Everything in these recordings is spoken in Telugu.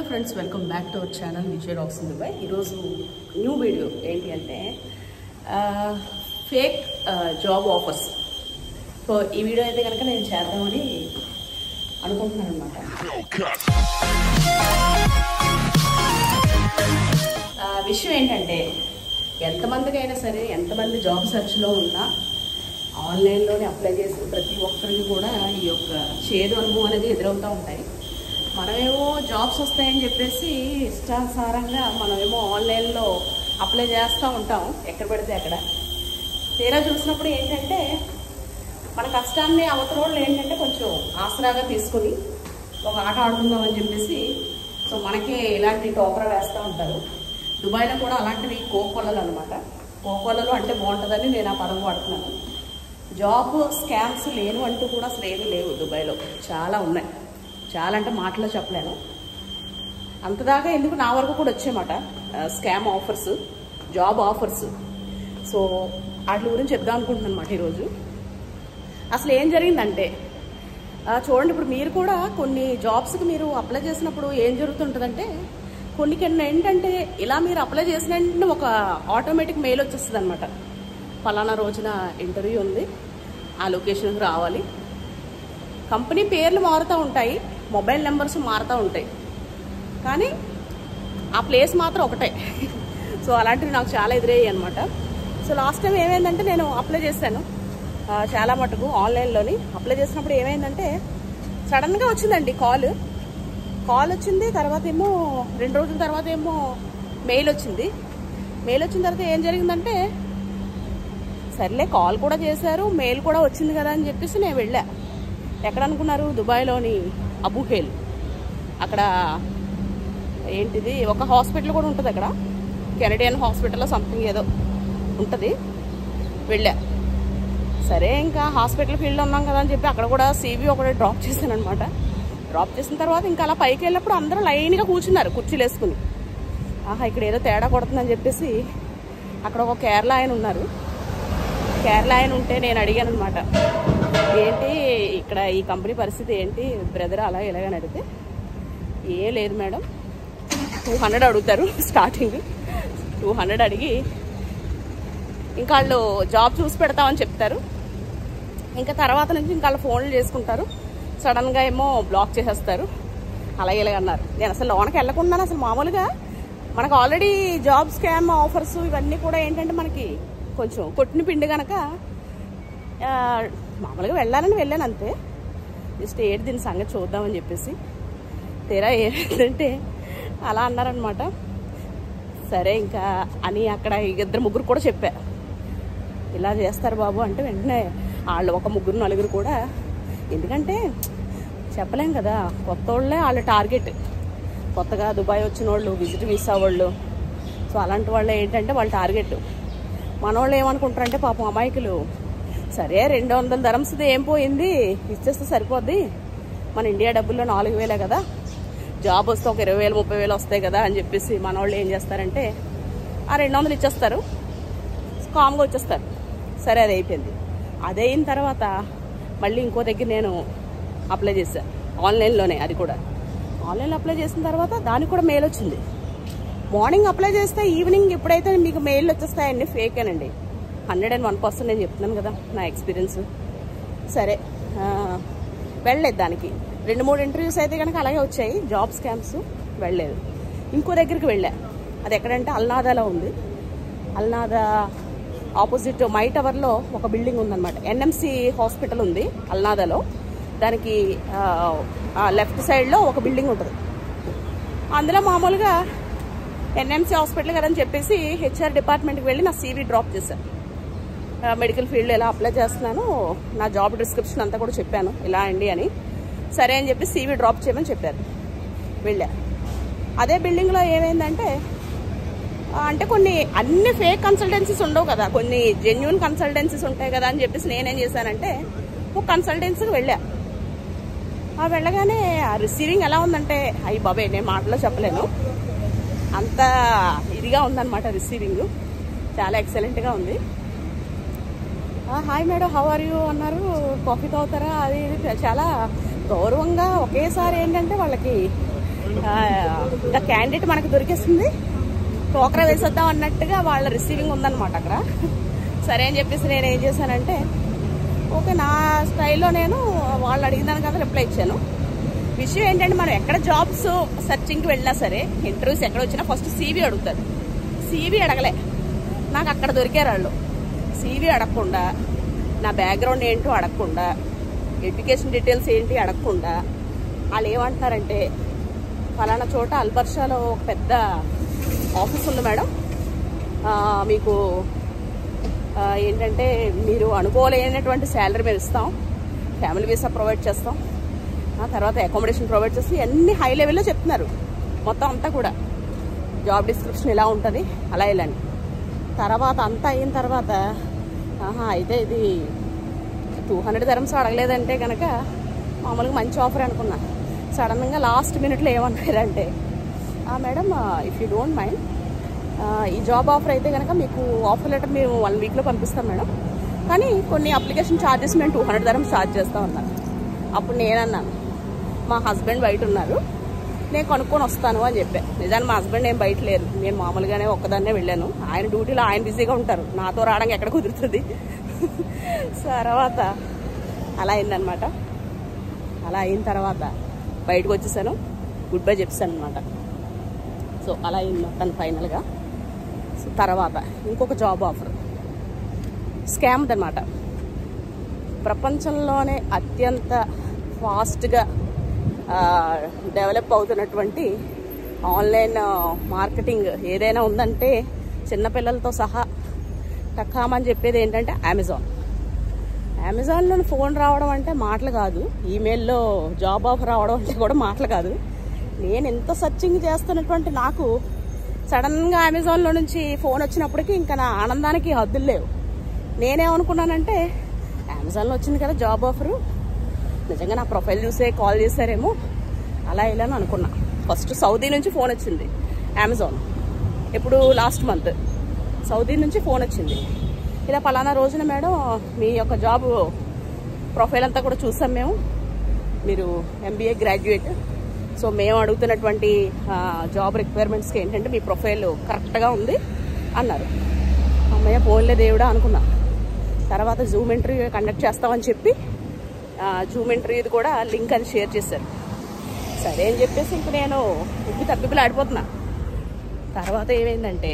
friends welcome back to our channel Vijay rocks in Dubai ఈరోజు న్యూ వీడియో ఏంటి అంటే ఫేక్ జాబ్ ఆఫర్స్ సో ఈ వీడియో అయితే కనుక నేను చేద్దామని అనుకుంటున్నాను అనమాట విషయం ఏంటంటే ఎంతమందికి అయినా సరే ఎంతమంది జాబ్ సెర్చ్లో ఉన్నా ఆన్లైన్లోనే అప్లై చేసిన ప్రతి ఒక్కరికి కూడా ఈ యొక్క చేదు అనుభవం అనేది ఎదురవుతూ ఉంటాయి మనమేమో జాబ్స్ వస్తాయని చెప్పేసి ఇష్టానుసారంగా మనమేమో ఆన్లైన్లో అప్లై చేస్తూ ఉంటాం ఎక్కడ పడితే అక్కడ తీరా చూసినప్పుడు ఏంటంటే మన కష్టాన్ని అవతల వాళ్ళు ఏంటంటే కొంచెం ఆసరాగా తీసుకొని ఒక ఆట ఆడుకుందామని చెప్పేసి సో మనకి ఇలాంటి టోకరా వేస్తూ ఉంటారు దుబాయ్లో కూడా అలాంటివి కోకొల్లలు అనమాట కోకొల్లలు అంటే బాగుంటుందని నేను ఆ పదం వాడుతున్నాను జాబ్ స్కామ్స్ లేను అంటూ కూడా అసలు ఏమీ లేవు దుబాయ్లో చాలా ఉన్నాయి చాలా అంటే మాటలో చెప్పలేను అంతదాకా ఎందుకు నా వరకు కూడా వచ్చాయన్నమాట scam offers job offers so వాటి గురించి చెప్దాం అనుకుంటున్నాను అనమాట ఈరోజు అసలు ఏం జరిగిందంటే ఆ, చూడండి ఇప్పుడు మీరు కూడా కొన్ని జాబ్స్కి మీరు అప్లై చేసినప్పుడు ఏం జరుగుతుంటుందంటే కొన్ని కొన్ని ఏంటంటే ఇలా మీరు అప్లై చేసిన వెంటనే ఒక ఆటోమేటిక్ మెయిల్ వచ్చేస్తుంది అనమాట ఫలానా రోజున ఇంటర్వ్యూ ఉంది ఆ లొకేషన్కి రావాలి కంపెనీ పేర్లు మారుతూ ఉంటాయి మొబైల్ నెంబర్స్ మారుతూ ఉంటాయి కానీ ఆ ప్లేస్ మాత్రం ఒకటే సో అలాంటివి నాకు చాలా ఎదురయ్యాయి అనమాట సో లాస్ట్ టైం ఏమైందంటే నేను అప్లై చేశాను ఆ, చాలా మటుకు ఆన్లైన్లోని అప్లై చేసినప్పుడు ఏమైందంటే సడన్గా వచ్చిందండి కాల్ కాల్ వచ్చింది తర్వాత ఏమో రెండు రోజుల తర్వాత ఏమో మెయిల్ వచ్చింది మెయిల్ వచ్చిన తర్వాత ఏం జరిగిందంటే సర్లే కాల్ కూడా చేశారు మెయిల్ కూడా వచ్చింది కదా అని చెప్పేసి నేను వెళ్ళా ఎక్కడ అనుకున్నారు దుబాయ్లోని అబుహేల్ అక్కడ ఏంటిది ఒక హాస్పిటల్ కూడా ఉంటుంది అక్కడ కెనడియన్ హాస్పిటల్లో సంథింగ్ ఏదో ఉంటుంది వెళ్ళా సరే ఇంకా హాస్పిటల్ ఫీల్డ్లో ఉన్నాం కదా అని చెప్పి అక్కడ కూడా సీవీ ఒకటి డ్రాప్ చేశాను అనమాట డ్రాప్ చేసిన తర్వాత ఇంకా అలా పైకి వెళ్ళినప్పుడు అందరూ లైన్గా కూర్చున్నారు కుర్చీలు వేసుకుని ఆహా ఇక్కడ ఏదో తేడా కొడుతుందని చెప్పేసి అక్కడ ఒక కేరళ ఆయన ఉన్నారు కేరళ ఆయన ఉంటే నేను అడిగాను అనమాట ఏంటి ఇక్కడ ఈ కంపెనీ పరిస్థితి ఏంటి బ్రదర్ అలా ఎలాగని అడిగితే ఏ లేదు మేడం టూ హండ్రెడ్ అడుగుతారు స్టార్టింగ్ టూ హండ్రెడ్ అడిగి ఇంకా వాళ్ళు జాబ్ చూసి పెడతామని చెప్తారు ఇంకా తర్వాత నుంచి ఇంకా వాళ్ళు ఫోన్లు చేసుకుంటారు సడన్గా ఏమో బ్లాక్ చేసేస్తారు అలా ఇలాగన్నారు నేను అసలు లోనకి వెళ్ళకుండా అసలు మామూలుగా మనకు ఆల్రెడీ జాబ్ స్కామ్ ఆఫర్స్ ఇవన్నీ కూడా ఏంటంటే మనకి కొంచెం కొట్టిన పిండి కనుక ఆ, మామూలుగా వెళ్ళాలని వెళ్ళాను అంతే జస్ట్ ఏడు దీని సంగతి చూద్దామని చెప్పేసి తీరా ఏంటంటే అలా అన్నారనమాట సరే ఇంకా అని అక్కడ ఇద్దరు ముగ్గురు కూడా చెప్పా ఇలా చేస్తారు బాబు అంటే వెంటనే వాళ్ళు ఒక ముగ్గురు నలుగురు కూడా ఎందుకంటే చెప్పలేం కదా కొత్త వాళ్ళే వాళ్ళ టార్గెట్ కొత్తగా దుబాయ్ వచ్చిన వాళ్ళు విజిట్ వీసా వాళ్ళు సో అలాంటి వాళ్ళు ఏంటంటే వాళ్ళ టార్గెట్ మన వాళ్ళు ఏమనుకుంటారంటే పాపం అమాయకులు సరే రెండు వందల ధరమ్స్ది ఏం పోయింది ఇచ్చేస్తే సరిపోద్ది మన ఇండియా డబ్బుల్లో నాలుగు వేలే కదా జాబ్ వస్తే ఒక ఇరవై వేలు ముప్పై వేలు వస్తాయి కదా అని చెప్పేసి మన వాళ్ళు ఏం చేస్తారంటే ఆ రెండు వందలు ఇచ్చేస్తారు కామ్గా వచ్చేస్తారు సరే అది అయిపోయింది అది అయిన తర్వాత మళ్ళీ ఇంకో దగ్గర నేను అప్లై చేశాను ఆన్లైన్లోనే అది కూడా ఆన్లైన్లో అప్లై చేసిన తర్వాత దానికి కూడా మెయిల్ వచ్చింది మార్నింగ్ అప్లై చేస్తే ఈవినింగ్ ఎప్పుడైతే మీకు మెయిల్ వచ్చేస్తాయండి ఫేకేనండి హండ్రెడ్ అండ్ వన్ పర్సెంట్ నేను చెప్తున్నాను కదా నా ఎక్స్పీరియన్స్ సరే ఆ, వెళ్ళలేదు దానికి రెండు మూడు ఇంటర్వ్యూస్ అయితే కనుక అలాగే వచ్చాయి జాబ్ స్కామ్స్ వెళ్ళలేదు ఇంకో దగ్గరికి వెళ్ళా అది ఎక్కడంటే అల్నాదాలో ఉంది అల్నాదా ఆపోజిట్ మై టవర్లో ఒక బిల్డింగ్ ఉందన్నమాట ఎన్ఎంసి హాస్పిటల్ ఉంది అల్నాదాలో దానికి లెఫ్ట్ సైడ్లో ఒక బిల్డింగ్ ఉంటుంది అందులో మామూలుగా ఎన్ఎంసి హాస్పిటల్ కదని చెప్పేసి హెచ్ఆర్ డిపార్ట్మెంట్కి వెళ్ళి నా సీవీ డ్రాప్ చేశాను ఆ, మెడికల్ ఫీల్డ్ ఎలా అప్లై చేస్తున్నాను నా జాబ్ డిస్క్రిప్షన్ అంతా కూడా చెప్పాను ఇలా అండి అని సరే అని చెప్పి సీవీ డ్రాప్ చేయమని చెప్పారు వెళ్ళా అదే బిల్డింగ్లో ఏమైందంటే ఆ, అంటే కొన్ని అన్ని ఫేక్ కన్సల్టెన్సీస్ ఉండవు కదా కొన్ని జెన్యున్ కన్సల్టెన్సీస్ ఉంటాయి కదా అని చెప్పేసి నేనేం చేశానంటే ఒక కన్సల్టెన్సీకి వెళ్ళా ఆ వెళ్ళగానే ఆ రిసీవింగ్ ఎలా ఉందంటే అయ్యి బాబాయ్ నేను మాటలో చెప్పలేను అంత ఇదిగా ఉందన్నమాట రిసీవింగ్ చాలా ఎక్సలెంట్గా ఉంది hi madam how are you అన్నారు కాఫీ తాగుతారా అది ఇది చాలా గౌరవంగా ఒకేసారి ఏంటంటే వాళ్ళకి ఆ, ఇంకా క్యాండిడేట్ మనకు దొరికేస్తుంది టోకరా వేసేద్దాం అన్నట్టుగా వాళ్ళ రిసీవింగ్ ఉందన్నమాట అక్కడ సరే అని చెప్పేసి నేను ఏం చేశానంటే ఓకే నా స్టైల్లో నేను వాళ్ళు అడిగిన దానికన్నా రిప్లై ఇచ్చాను విషయం ఏంటంటే మనం ఎక్కడ జాబ్స్ సెర్చింగ్కి వెళ్ళినా సరే ఇంటర్వ్యూస్ ఎక్కడ వచ్చినా ఫస్ట్ సీవీ అడుగుతారు సీవీ అడగలే నాకు అక్కడ దొరికారు వాళ్ళు సీవీ అడగకుండా నా బ్యాక్గ్రౌండ్ ఏంటో అడగకుండా ఎడ్యుకేషన్ డీటెయిల్స్ ఏంటి అడగకుండా వాళ్ళు ఏమంటున్నారంటే ఫలానా చోట అల్బర్షాలో ఒక పెద్ద ఆఫీస్ ఉంది మేడం ఆ, మీకు ఆ, ఏంటంటే మీరు అనుకోలేనటువంటి శాలరీ మేము ఇస్తాం ఫ్యామిలీ వీసా ప్రొవైడ్ చేస్తాం ఆ తర్వాత అకామిడేషన్ ప్రొవైడ్ చేసి అన్ని హై లెవెల్లో చెప్తున్నారు మొత్తం అంతా కూడా జాబ్ డిస్క్రిప్షన్ ఇలా ఉంటుంది అలా ఇలాంటి తర్వాత అంతా అయిన తర్వాత ఆహా అయితే ఇది టూ హండ్రెడ్ ధరమ్స్ అడగలేదంటే కనుక మామూలుగా మంచి ఆఫర్ అనుకున్నా సడన్గా లాస్ట్ మినిట్లో ఏమన్నారంటే madam if you don't mind ఈ జాబ్ ఆఫర్ అయితే కనుక మీకు ఆఫర్ లెటర్ మేము వన్ వీక్లో పంపిస్తాం మేడం కానీ కొన్ని అప్లికేషన్ ఛార్జెస్ మేము టూ హండ్రెడ్ ధరం ఛార్జ్ చేస్తాం అన్నారు అప్పుడు నేనన్నాను మా హస్బెండ్ బయట ఉన్నారు నేను కొనుక్కొని వస్తాను అని చెప్పాను నిజానికి మా హస్బెండ్ ఏం బయట లేరు నేను మామూలుగానే ఒక్కదాన్నే వెళ్ళాను ఆయన డ్యూటీలో ఆయన బిజీగా ఉంటారు నాతో రావడానికి ఎక్కడ కుదురుతుంది తర్వాత అలా అయిందనమాట అలా అయిన తర్వాత బయటకు వచ్చేసాను గుడ్ బై చెప్పాను అనమాట సో అలా అయింది మొత్తం ఫైనల్గా సో తర్వాత ఇంకొక జాబ్ ఆఫర్ స్కామ్ అనమాట ప్రపంచంలోనే అత్యంత ఫాస్ట్గా డెవలప్ అవుతున్నటువంటి ఆన్లైన్ మార్కెటింగ్ ఏదైనా ఉందంటే చిన్నపిల్లలతో సహా టక్కామని చెప్పేది ఏంటంటే అమెజాన్ అమెజాన్లో ఫోన్ రావడం అంటే మాటలు కాదు ఈమెయిల్లో జాబ్ ఆఫర్ రావడం అంటే కూడా మాటలు కాదు నేను ఎంత సర్చింగ్ చేస్తున్నటువంటి నాకు సడన్గా అమెజాన్లో నుంచి ఫోన్ వచ్చినప్పటికీ ఇంకా నా ఆనందానికి హద్దులు లేవు నేనేమనుకున్నానంటే అమెజాన్లో వచ్చింది కదా జాబ్ ఆఫరు నిజంగా నా ప్రొఫైల్ చూసే కాల్ చేశారేమో అలా ఇలా అని అనుకున్నా ఫస్ట్ సౌదీ నుంచి ఫోన్ వచ్చింది అమెజాన్ ఎప్పుడు లాస్ట్ మంత్ సౌదీ నుంచి ఫోన్ వచ్చింది ఇలా పలానా రోజున మేడం మీ యొక్క జాబ్ ప్రొఫైల్ అంతా కూడా చూసాం మేము మీరు ఎంబీఏ గ్రాడ్యుయేట్ సో మేము అడుగుతున్నటువంటి ఆ, జాబ్ రిక్వైర్మెంట్స్కి ఏంటంటే మీ ప్రొఫైల్ కరెక్ట్గా ఉంది అన్నారు అమ్మయ్య ఫోన్లే దేవుడా అనుకున్నా తర్వాత జూమ్ ఇంటర్వ్యూ కండక్ట్ చేస్తామని చెప్పి ఆ, జూమ్ ఇంటర్వ్యూది కూడా లింక్ అని షేర్ చేశారు సరే అని చెప్పేసి ఇంక నేను ఉబ్బి తప్పిపిలు ఆడిపోతున్నా తర్వాత ఏమైందంటే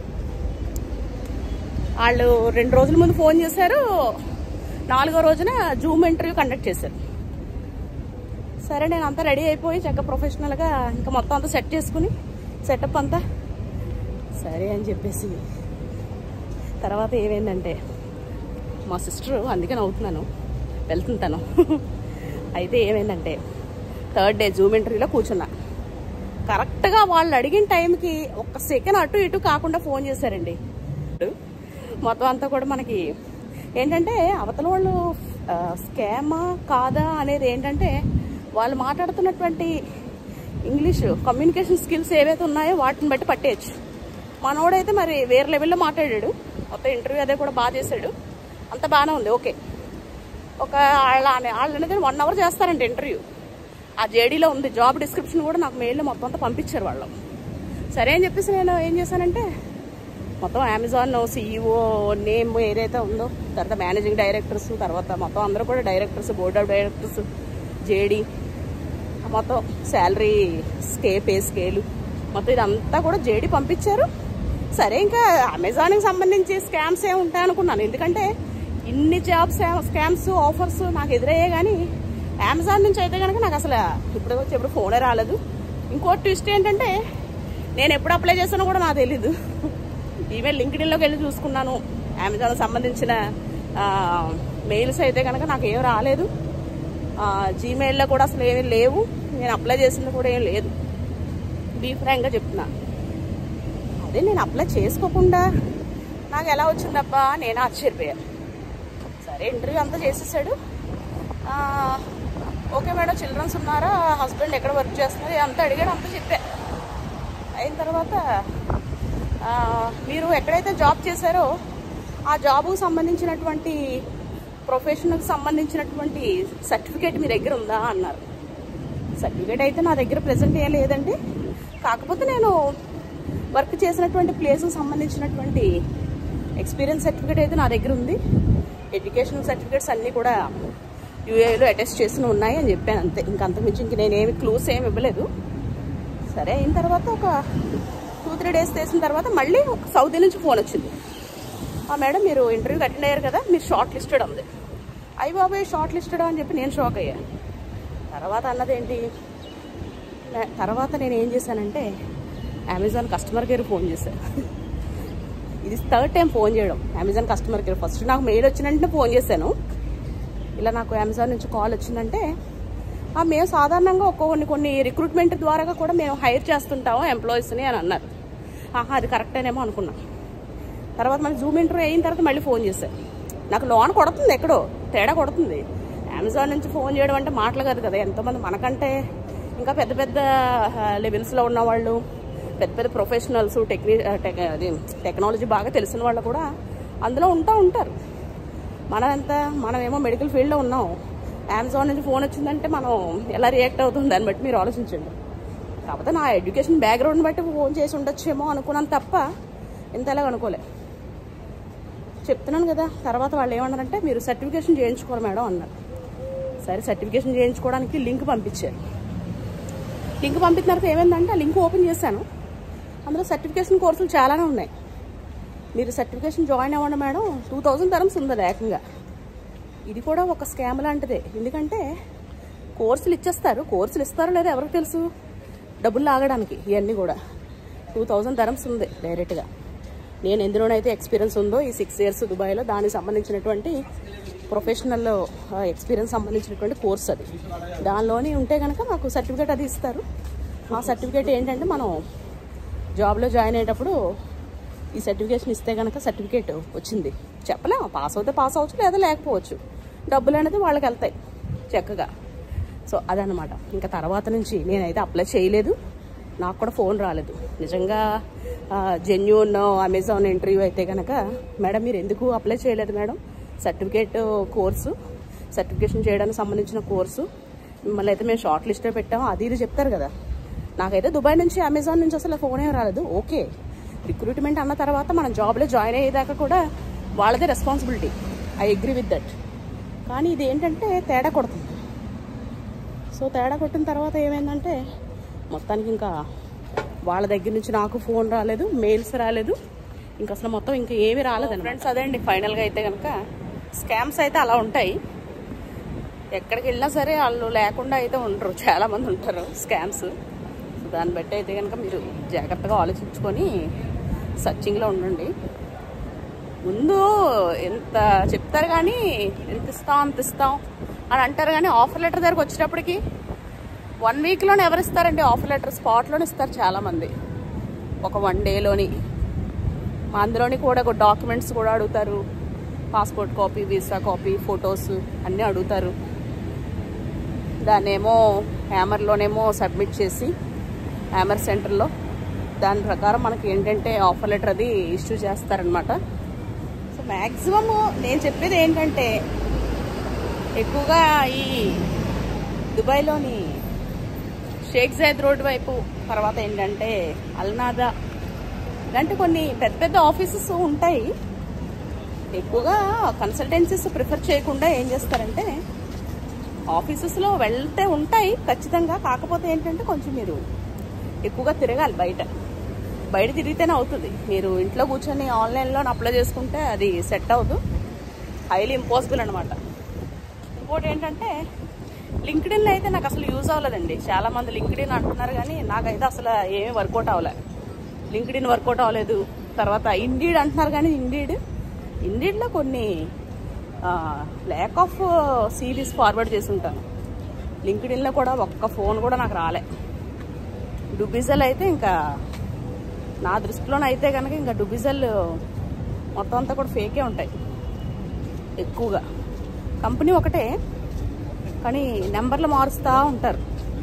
వాళ్ళు రెండు రోజుల ముందు ఫోన్ చేశారు నాలుగో రోజున జూమ్ ఇంటర్వ్యూ కండక్ట్ చేశారు సరే నేను అంతా రెడీ అయిపోయి చక్క ప్రొఫెషనల్గా ఇంకా మొత్తం అంతా సెట్ చేసుకుని సెటప్ అంతా సరే అని చెప్పేసి తర్వాత ఏమైందంటే మా సిస్టర్ అందుకే నవ్వుతున్నాను వెళ్తుంటాను అయితే ఏమైందంటే థర్డ్ డే జూమ్ ఇంటర్వ్యూలో కూర్చున్నా కరెక్ట్గా వాళ్ళు అడిగిన టైంకి ఒక్క సెకండ్ అటు ఇటు కాకుండా ఫోన్ చేశారండి మొత్తం అంతా కూడా మనకి ఏంటంటే అవతల వాళ్ళు స్కామా కాదా అనేది ఏంటంటే వాళ్ళు మాట్లాడుతున్నటువంటి ఇంగ్లీష్ కమ్యూనికేషన్ స్కిల్స్ ఏవైతే ఉన్నాయో వాటిని బట్టి పట్టేయచ్చు మనోడైతే మరి వేరే లెవెల్లో మాట్లాడాడు మొత్తం ఇంటర్వ్యూ అదే కూడా బాగా చేశాడు అంత బాగానే ఉంది ఓకే ఒక వాళ్ళ వాళ్ళు అనేది వన్ అవర్ చేస్తారంట ఇంటర్వ్యూ ఆ జేడీలో ఉంది జాబ్ డిస్క్రిప్షన్ కూడా నాకు మెయిల్లో మొత్తం అంతా పంపించారు వాళ్ళు సరే అని చెప్పేసి నేను ఏం చేశానంటే మొత్తం అమెజాన్ సీఈఓ నేమ్ ఏదైతే ఉందో తర్వాత మేనేజింగ్ డైరెక్టర్స్ తర్వాత మొత్తం అందరూ కూడా directors board of directors JD మొత్తం శాలరీ స్కే పే స్కేలు మొత్తం ఇదంతా కూడా జేడీ పంపించారు సరే ఇంకా అమెజాన్కి సంబంధించి స్కామ్స్ ఏ ఉంటాయి అనుకున్నాను ఎందుకంటే ఇన్ని జాబ్స్ స్కామ్స్ ఆఫర్స్ నాకు ఎదురయ్యాయి కానీ అమెజాన్ నుంచి అయితే కనుక నాకు అసలు ఇప్పుడు వచ్చి ఎప్పుడు ఫోనే రాలేదు ఇంకో ట్విస్ట్ ఏంటంటే నేను ఎప్పుడు అప్లై చేస్తానో కూడా నాకు తెలీదు ఈమెయిల్ లింక్డ్ఇన్లోకి వెళ్ళి చూసుకున్నాను అమెజాన్ సంబంధించిన మెయిల్స్ అయితే కనుక నాకు ఏం రాలేదు జీమెయిల్లో కూడా అసలు ఏమీ లేవు నేను అప్లై చేసింది కూడా ఏం లేదు బీ ఫ్రాంక్గా చెప్తున్నా అదే నేను అప్లై చేసుకోకుండా నాకు ఎలా వచ్చిందబ్బా నేను ఆశ్చర్యపోయాను సరే ఇంటర్వ్యూ అంతా చేసేసాడు ఆ, ఓకే మేడం చిల్డ్రన్స్ ఉన్నారా హస్బెండ్ ఎక్కడ వర్క్ చేస్తున్నారు అంతా అడిగాడు అంతా చెప్పా అయిన తర్వాత ఆ, మీరు ఎక్కడైతే జాబ్ చేశారో ఆ జాబ్కు సంబంధించినటువంటి ప్రొఫెషన్కి సంబంధించినటువంటి సర్టిఫికేట్ మీ దగ్గర ఉందా అన్నారు సర్టిఫికేట్ అయితే నా దగ్గర ప్రజెంట్ ఏం లేదండి కాకపోతే నేను వర్క్ చేసినటువంటి ప్లేస్కి సంబంధించినటువంటి ఎక్స్పీరియన్స్ సర్టిఫికేట్ అయితే నా దగ్గర ఉంది ఎడ్యుకేషనల్ సర్టిఫికేట్స్ అన్నీ కూడా యూఏలో అటెస్ట్ చేసి ఉన్నాయి అని చెప్పాను అంతే ఇంకా అంతకుమించి ఇంక నేనేమి క్లూస్ ఏమి ఇవ్వలేదు సరే అయిన తర్వాత ఒక టూ త్రీ డేస్ చేసిన తర్వాత మళ్ళీ సౌదీ నుంచి ఫోన్ వచ్చింది ఆ మేడం మీరు ఇంటర్వ్యూకి అటెండ్ అయ్యారు కదా మీరు షార్ట్ లిస్టెడ్ ఉంది అయ్యి బాబాయ్ షార్ట్ లిస్టెడ్ అని చెప్పి నేను షాక్ అయ్యా తర్వాత అన్నదేంటి నే- తర్వాత నేను ఏం చేశానంటే అమెజాన్ కస్టమర్ కేర్ ఫోన్ చేశాను ఇది థర్డ్ టైం ఫోన్ చేయడం అమెజాన్ కస్టమర్ కేర్ ఫస్ట్ నాకు మెయిల్ వచ్చిన వెంటనే ఫోన్ చేశాను ఇలా నాకు అమెజాన్ నుంచి కాల్ వచ్చిందంటే "ఆ, మేము సాధారణంగా ఒక కొన్ని కొన్ని రిక్రూట్మెంట్ ద్వారా కూడా మేము హైర్ చేస్తుంటాము ఎంప్లాయీస్ని అని అన్నారు ఆహా అది కరెక్టేనేమో అనుకున్నా తర్వాత మళ్ళీ జూమ్ ఇంటర్వ్యూ అయిన తర్వాత మళ్ళీ ఫోన్ చేశాను నాకు లోన్ కొడుతుంది ఎక్కడో తేడా కొడుతుంది అమెజాన్ నుంచి ఫోన్ చేయడం అంటే మాటలు కాదు కదా ఎంతోమంది మనకంటే ఇంకా పెద్ద పెద్ద లెవెల్స్లో ఉన్న వాళ్ళు పెద్ద పెద్ద ప్రొఫెషనల్స్ టెక్ని టెక్ అది టెక్నాలజీ బాగా తెలిసిన వాళ్ళు కూడా అందులో ఉంటూ ఉంటారు మనమంతా మనమేమో మెడికల్ ఫీల్డ్లో ఉన్నాం అమెజాన్ నుంచి ఫోన్ వచ్చిందంటే మనం ఎలా రియాక్ట్ అవుతుంది దాన్ని బట్టి మీరు ఆలోచించండి కాకపోతే నా ఎడ్యుకేషన్ బ్యాక్గ్రౌండ్ బట్టి ఫోన్ చేసి ఉండొచ్చేమో అనుకున్నాను తప్ప ఇంతలాగా అనుకోలే చెప్తున్నాను కదా తర్వాత వాళ్ళు ఏమన్నారంటే మీరు సర్టిఫికేషన్ చేయించుకోరు మేడం అన్నారు సరే సర్టిఫికేషన్ చేయించుకోవడానికి లింక్ పంపించారు లింక్ పంపిన తర్వాత ఏమైందంటే ఆ లింక్ ఓపెన్ చేశాను అందులో సర్టిఫికేషన్ కోర్సులు చాలానే ఉన్నాయి మీరు సర్టిఫికేషన్ జాయిన్ అవ్వండి మేడం టూ థౌజండ్ ధరమ్స్ ఉంది ఏకంగా ఇది కూడా ఒక స్కామ్ లాంటిదే ఎందుకంటే కోర్సులు ఇచ్చేస్తారు కోర్సులు ఇస్తారో లేదో ఎవరికి తెలుసు డబ్బులు లాగడానికి ఇవన్నీ కూడా టూ థౌజండ్ ధరమ్స్ ఉంది డైరెక్ట్గా నేను ఎందులోనైతే ఎక్స్పీరియన్స్ ఉందో ఈ సిక్స్ ఇయర్స్ దుబాయ్లో దానికి సంబంధించినటువంటి ప్రొఫెషనల్ ఎక్స్పీరియన్స్ సంబంధించినటువంటి కోర్స్ అది దానిలోనే ఉంటే కనుక మాకు సర్టిఫికేట్ అది ఇస్తారు ఆ సర్టిఫికేట్ ఏంటంటే మనం జాబ్లో జాయిన్ అయ్యేటప్పుడు ఈ సర్టిఫికేషన్ ఇస్తే కనుక సర్టిఫికేట్ వచ్చింది చెప్పలేము పాస్ అవుతే పాస్ అవ్వచ్చు లేదా లేకపోవచ్చు డబ్బులు అనేది వాళ్ళకి వెళ్తాయి చక్కగా సో అదనమాట ఇంకా తర్వాత నుంచి నేనైతే అప్లై చేయలేదు నాకు కూడా ఫోన్ రాలేదు నిజంగా జెన్యూన్ అమెజాన్ ఇంటర్వ్యూ అయితే కనుక మేడం మీరు ఎందుకు అప్లై చేయలేదు మేడం సర్టిఫికేట్ కోర్సు సర్టిఫికేషన్ చేయడానికి సంబంధించిన కోర్సు మిమ్మల్ని అయితే మేము షార్ట్ లిస్ట్లో పెట్టాము అది ఇది చెప్తారు కదా నాకైతే దుబాయ్ నుంచి అమెజాన్ నుంచి అసలు ఫోన్ ఏం రాలేదు ఓకే రిక్రూట్మెంట్ అన్న తర్వాత మనం జాబ్లో జాయిన్ అయ్యేదాకా కూడా వాళ్ళదే responsibility I agree with that కానీ ఇది ఏంటంటే తేడా కొడుతుంది సో తేడా కొట్టిన తర్వాత ఏమైందంటే మొత్తానికి ఇంకా వాళ్ళ దగ్గర నుంచి నాకు ఫోన్ రాలేదు మెయిల్స్ రాలేదు ఇంకా అసలు మొత్తం ఇంకా ఏమీ రాలేదు ఫ్రెండ్స్ అదే అండి ఫైనల్గా అయితే కనుక స్కామ్స్ అయితే అలా ఉంటాయి ఎక్కడికి వెళ్ళినా సరే వాళ్ళు లేకుండా అయితే ఉండరు చాలా మంది ఉంటారు స్కామ్స్ దాన్ని బట్టి అయితే కనుక మీరు జాగ్రత్తగా ఆలోచించుకొని సర్చింగ్లో ఉండండి ముందు ఎంత చెప్తారు కానీ ఎంత ఇస్తాం అంత ఇస్తాం అని అంటారు కానీ ఆఫర్ లెటర్ దగ్గరకు వచ్చేటప్పటికి వన్ వీక్లోనే ఎవరు ఇస్తారండి ఆఫర్ లెటర్ స్పాట్లోనే ఇస్తారు చాలామంది ఒక వన్ డేలోని అందులోని కూడా డాక్యుమెంట్స్ కూడా అడుగుతారు passport copy visa copy photos అన్నీ అడుగుతారు దాన్నేమో హ్యామర్లోనేమో సబ్మిట్ చేసి హ్యామర్ సెంటర్లో దాని ప్రకారం మనకి ఏంటంటే ఆఫర్ లెటర్ అది ఇష్యూ చేస్తారనమాట సో మ్యాక్సిమమ్ నేను చెప్పేది ఏంటంటే ఎక్కువగా ఈ దుబాయ్లోని షేక్ జైద్ రోడ్ వైపు తర్వాత ఏంటంటే అల్నాదా ఇలాంటి కొన్ని పెద్ద పెద్ద ఆఫీసెస్ ఉంటాయి ఎక్కువగా కన్సల్టెన్సీస్ ప్రిఫర్ చేయకుండా ఏం చేస్తారంటే ఆఫీసెస్లో వెళ్తే ఉంటాయి ఖచ్చితంగా కాకపోతే ఏంటంటే కొంచెం మీరు ఎక్కువగా తిరగాలి బయట బయట తిరిగితేనే అవుతుంది మీరు ఇంట్లో కూర్చొని ఆన్లైన్లో అప్లై చేసుకుంటే అది సెట్ అవ్వదు హైలీ ఇంపాసిబుల్ అనమాట ఇంకోటి ఏంటంటే లింక్డ్ఇన్ అయితే నాకు అసలు యూజ్ అవ్వలేదండి చాలా మంది లింక్డ్ఇన్ అంటున్నారు కానీ నాకైతే అసలు ఏమీ వర్కౌట్ అవ్వలే లింక్డ్ఇన్ వర్కౌట్ అవ్వలేదు తర్వాత ఇండీడ్ అంటున్నారు కానీ ఇండీడ్ ఇండీడ్లో కొన్ని ల్యాక్ ఆఫ్ సిరీస్ ఫార్వర్డ్ చేసి ఉంటాను లింక్డ్ఇన్లో కూడా ఒక్క ఫోన్ కూడా నాకు రాలే డుబిజల్ అయితే ఇంకా నా దృష్టిలోనైతే కనుక ఇంకా డుబిజల్ మొత్తం అంతా కూడా ఫేకే ఉంటాయి ఎక్కువగా కంపెనీ ఒకటే కానీ నెంబర్లు మారుస్తూ ఉంటారు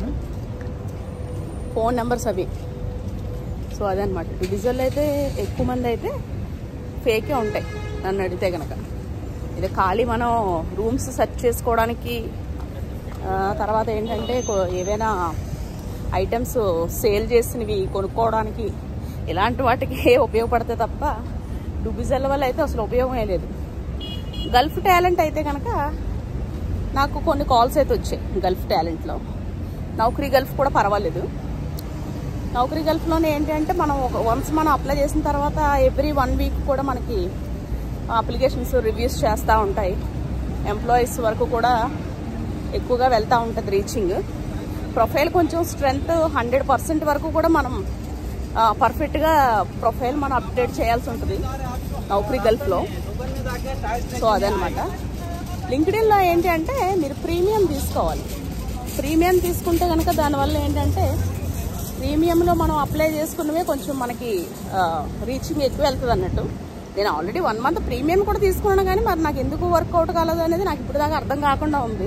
ఫోన్ నెంబర్స్ అవి సో అదనమాట డిజిటల్ అయితే ఎక్కువ మంది అయితే ఫేకే ఉంటాయి నన్ను అడిగితే కనుక ఇది ఖాళీ మనం రూమ్స్ సెర్చ్ చేసుకోవడానికి ఆ, తర్వాత ఏంటంటే కొ- ఏవైనా ఐటమ్స్ సేల్ చేసినవి కొనుక్కోవడానికి ఇలాంటి వాటికి ఉపయోగపడతాయి తప్ప డుబిజల్ వల్ల అయితే అసలు ఉపయోగమే లేదు గల్ఫ్ టాలెంట్ అయితే కనుక నాకు కొన్ని కాల్స్ అయితే వచ్చాయి గల్ఫ్ టాలెంట్లో నౌకరీ గల్ఫ్ కూడా పర్వాలేదు నౌకరీ గల్ఫ్లోనే ఏంటి అంటే మనం ఒక వన్స్ మనం అప్లై చేసిన తర్వాత ఎవ్రీ వన్ వీక్ కూడా మనకి అప్లికేషన్స్ రివ్యూస్ చేస్తూ ఉంటాయి ఎంప్లాయీస్ వరకు కూడా ఎక్కువగా వెళ్తూ ఉంటుంది రీచింగ్ ప్రొఫైల్ కొంచెం స్ట్రెంగ్త్ హండ్రెడ్ పర్సెంట్ వరకు కూడా మనం పర్ఫెక్ట్గా ప్రొఫైల్ మనం అప్డేట్ చేయాల్సి ఉంటుంది నౌకరీ గల్ఫ్లో సో అదనమాట లింక్డ్ఇన్లో ఏంటి అంటే మీరు ప్రీమియం తీసుకోవాలి ప్రీమియం తీసుకుంటే కనుక దానివల్ల ఏంటంటే ప్రీమియంలో మనం అప్లై చేసుకున్నవే కొంచెం మనకి రీచింగ్ ఎక్కువ వెళ్తుంది అన్నట్టు నేను ఆల్రెడీ వన్ మంత్ ప్రీమియం కూడా తీసుకున్నాను కానీ మరి నాకు ఎందుకు వర్కౌట్ కాలేదు అనేది నాకు ఇప్పుడు దాకా అర్థం కాకుండా ఉంది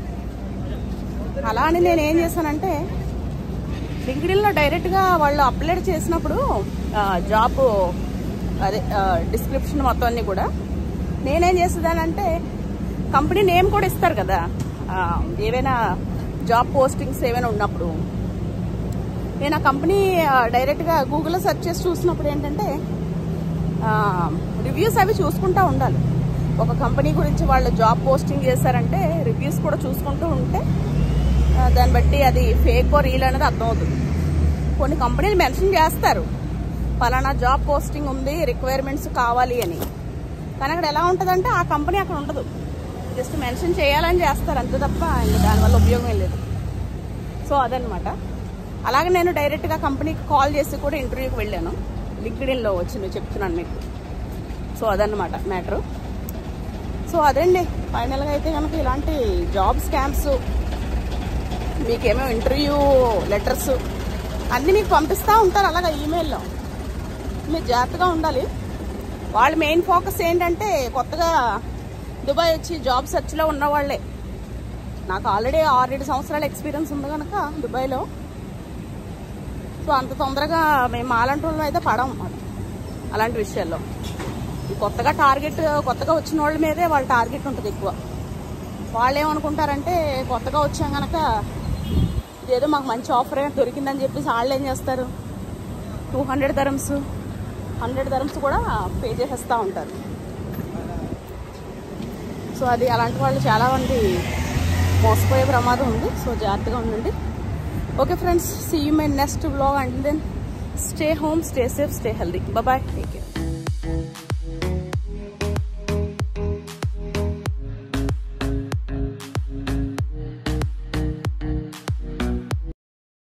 అలా అని నేను ఏం చేశానంటే లింక్డ్ఇన్లో డైరెక్ట్గా వాళ్ళు అప్లోడ్ చేసినప్పుడు ఆ, జాబ్ అదే డిస్క్రిప్షన్ మొత్తం అన్ని కూడా నేనేం చేసేదానంటే కంపెనీ నేమ్ కూడా ఇస్తారు కదా ఆ, ఏవైనా జాబ్ పోస్టింగ్స్ ఏమైనా ఉన్నప్పుడు నేను ఆ కంపెనీ ఆ, డైరెక్ట్గా గూగుల్లో సెర్చ్ చేసి చూసినప్పుడు ఏంటంటే రివ్యూస్ అవి చూసుకుంటూ ఉండాలి ఒక కంపెనీ గురించి వాళ్ళు జాబ్ పోస్టింగ్ చేశారంటే రివ్యూస్ కూడా చూసుకుంటూ ఉంటే ఆ, దాన్ని బట్టి అది ఫేక్ ఓ రీల్ అనేది అర్థమవుతుంది కొన్ని కంపెనీలు మెన్షన్ చేస్తారు పలానా జాబ్ పోస్టింగ్ ఉంది రిక్వైర్మెంట్స్ కావాలి అని కానీ అక్కడ ఎలా ఉంటుందంటే ఆ కంపెనీ అక్కడ ఉండదు జస్ట్ మెన్షన్ చేయాలని చేస్తారు అంతే తప్ప ఇంకా దానివల్ల ఉపయోగం ఏం లేదు సో అదనమాట అలాగే నేను డైరెక్ట్గా కంపెనీకి కాల్ చేసి కూడా ఇంటర్వ్యూకి వెళ్ళాను లింక్డ్ఇన్లో వచ్చింది చెప్తున్నాను మీకు సో అదనమాట మ్యాటరు సో అదండి ఫైనల్గా అయితే కనుక ఇలాంటి జాబ్ స్కామ్స్ మీకేమో ఇంటర్వ్యూ లెటర్స్ అన్నీ మీకు పంపిస్తూ ఉంటారు అలాగా ఈమెయిల్లో మీరు జాగ్రత్తగా ఉండాలి వాళ్ళ మెయిన్ ఫోకస్ ఏంటంటే కొత్తగా దుబాయ్ వచ్చి జాబ్ సెర్చ్లో ఉన్న వాళ్ళే నాకు ఆల్రెడీ ఆరేడు సంవత్సరాల ఎక్స్పీరియన్స్ ఉంది కనుక దుబాయ్లో సో అంత తొందరగా మేము అలాంటి వాళ్ళు అయితే పడం అన్నమాట అలాంటి విషయాల్లో ఈ కొత్తగా టార్గెట్ కొత్తగా వచ్చిన వాళ్ళ మీదే వాళ్ళ టార్గెట్ ఉంటుంది ఎక్కువ వాళ్ళు ఏమనుకుంటారంటే కొత్తగా వచ్చాం కనుక ఇదేదో మాకు మంచి ఆఫర్ దొరికిందని చెప్పేసి వాళ్ళు ఏం చేస్తారు two hundred dirhams hundred dirhams కూడా పే చేసేస్తూ ఉంటారు సో అది అలాంటి వాళ్ళు చాలామంది మోసపోయే ప్రమాదం ఉంది సో జాగ్రత్తగా ఉండండి okay friends see you my next blog and then stay home stay safe stay healthy bye take care